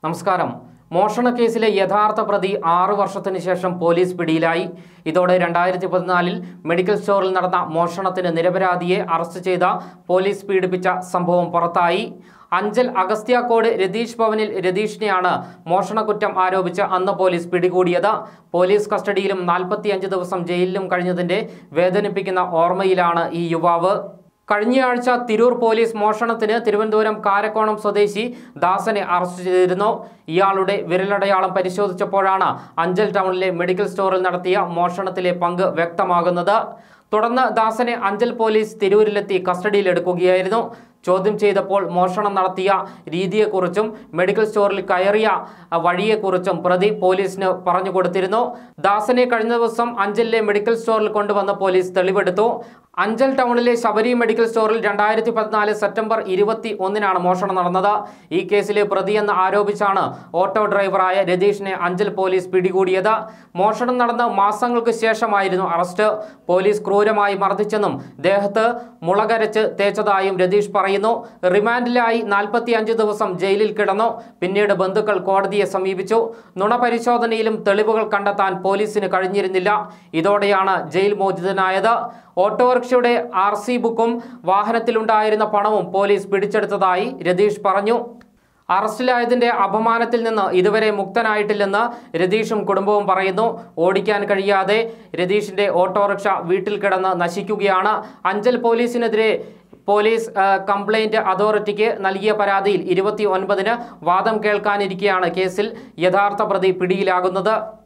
നമസ്കാരം മോഷണ കേസിലെ യഥാർത്ഥ പ്രതി ആറു വർഷത്തിന് ശേഷം പോലീസ് പിടിയിലായി ഇതോടെ രണ്ടായിരത്തി പതിനാലിൽ മെഡിക്കൽ സ്റ്റോറിൽ നടന്ന മോഷണത്തിന് നിരപരാധിയെ അറസ്റ്റ് ചെയ്ത പോലീസ് പീഡിപ്പിച്ച സംഭവം പുറത്തായി അഞ്ചൽ അഗസ്ത്യാക്കോട് രതീഷ് ഭവനിൽ രതീഷിനെയാണ് മോഷണക്കുറ്റം ആരോപിച്ച് അന്ന് പോലീസ് പിടികൂടിയത് പോലീസ് കസ്റ്റഡിയിലും നാൽപ്പത്തിയഞ്ച് ദിവസം ജയിലിലും കഴിഞ്ഞതിന്റെ വേദനിപ്പിക്കുന്ന ഓർമ്മയിലാണ് ഈ യുവാവ് കഴിഞ്ഞയാഴ്ച തിരൂർ പോലീസ് മോഷണത്തിന് തിരുവനന്തപുരം കാരക്കോണം സ്വദേശി ദാസനെ അറസ്റ്റ് ചെയ്തിരുന്നു ഇയാളുടെ വിരലടയാളം പരിശോധിച്ചപ്പോഴാണ് അഞ്ചൽ ടൗണിലെ മെഡിക്കൽ സ്റ്റോറിൽ നടത്തിയ മോഷണത്തിലെ പങ്ക് വ്യക്തമാകുന്നത് തുടർന്ന് ദാസനെ അഞ്ചൽ പോലീസ് തിരൂരിലെത്തി കസ്റ്റഡിയിലെടുക്കുകയായിരുന്നു ചോദ്യം ചെയ്തപ്പോൾ മോഷണം നടത്തിയ രീതിയെക്കുറിച്ചും മെഡിക്കൽ സ്റ്റോറിൽ കയറിയ അഹ്, വഴിയെക്കുറിച്ചും പ്രതി പോലീസിന് പറഞ്ഞു കൊടുത്തിരുന്നു ദാസനെ കഴിഞ്ഞ ദിവസം അഞ്ചലിലെ മെഡിക്കൽ സ്റ്റോറിൽ കൊണ്ടുവന്ന് പോലീസ് തെളിവെടുത്തു അഞ്ചൽ ടൗണിലെ ശബരി മെഡിക്കൽ സ്റ്റോറിൽ രണ്ടായിരത്തി പതിനാല് സെപ്റ്റംബർ ഇരുപത്തി ഒന്നിനാണ് മോഷണം നടന്നത് ഈ കേസിലെ പ്രതിയെന്ന് ആരോപിച്ചാണ് ഓട്ടോ ഡ്രൈവറായ രതീഷിനെ അഞ്ചൽ പോലീസ് പിടികൂടിയത് മോഷണം നടന്ന മാസങ്ങൾക്ക് ശേഷമായിരുന്നു അറസ്റ്റ് പോലീസ് ക്രൂരമായി മർദ്ദിച്ചെന്നും ദേഹത്ത് മുളകരച്ച് തേച്ചതായും രതീഷ് പറയുന്നു റിമാൻഡിലായി നാൽപ്പത്തി അഞ്ച് ദിവസം ജയിലിൽ കിടന്നു പിന്നീട് ബന്ധുക്കൾ കോടതിയെ സമീപിച്ചു നുണ പരിശോധനയിലും തെളിവുകൾ കണ്ടെത്താൻ പോലീസിന് കഴിഞ്ഞിരുന്നില്ല ഇതോടെയാണ് ജയിൽ മോചിതനായത് ഓട്ടോറിക്ഷയുടെ ആർ സി ബുക്കും വാഹനത്തിലുണ്ടായിരുന്ന പണവും പോലീസ് പിടിച്ചെടുത്തതായി രതീഷ് പറഞ്ഞു അറസ്റ്റിലായതിന്റെ അപമാനത്തിൽ നിന്ന് ഇതുവരെ മുക്തനായിട്ടില്ലെന്ന് രതീഷും കുടുംബവും പറയുന്നു ഓടിക്കാൻ കഴിയാതെ രതീഷിന്റെ ഓട്ടോറിക്ഷ വീട്ടിൽ കിടന്ന് നശിക്കുകയാണ് അഞ്ചൽ പോലീസിനെതിരെ പോലീസ് ആ, കംപ്ലൈന്റ് അതോറിറ്റിക്ക് നൽകിയ പരാതിയിൽ ഇരുപത്തി ഒൻപതിന് വാദം കേൾക്കാനിരിക്കെയാണ് കേസിൽ യഥാർത്ഥ പ്രതി പിടിയിലാകുന്നത്